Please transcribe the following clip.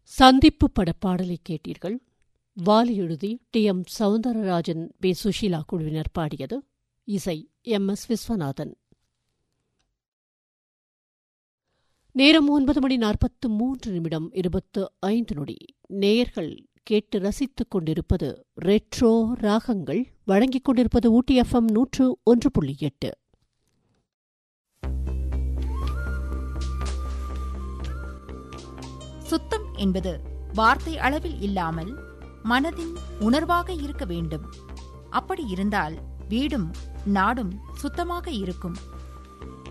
சந்திப்பு படப்பாடலை கேட்டீர்கள் வாலி எழுதி T M Soundararajan P Susheela குழுவினர் பாடியது இசை எம் எஸ் விஸ்வநாதன் நேரம் ஒன்பது மணி நாற்பத்து மூன்று நிமிடம் இருபத்து ஐந்து நொடி நேயர்கள் கேட்டு ரசித்துக் கொண்டிருப்பது ரெட்ரோ ராகங்கள் வழங்கிக் கொண்டிருப்பது ஊட்டி எஃப்எம் நூற்று ஒன்று புள்ளி எட்டு சுத்தம் என்பது வார்த்தை அளவில் இல்லாமல் மனதின் உணர்வாக இருக்க வேண்டும் அப்படி இருந்தால் வீடும் நாடும் சுத்தமாக இருக்கும்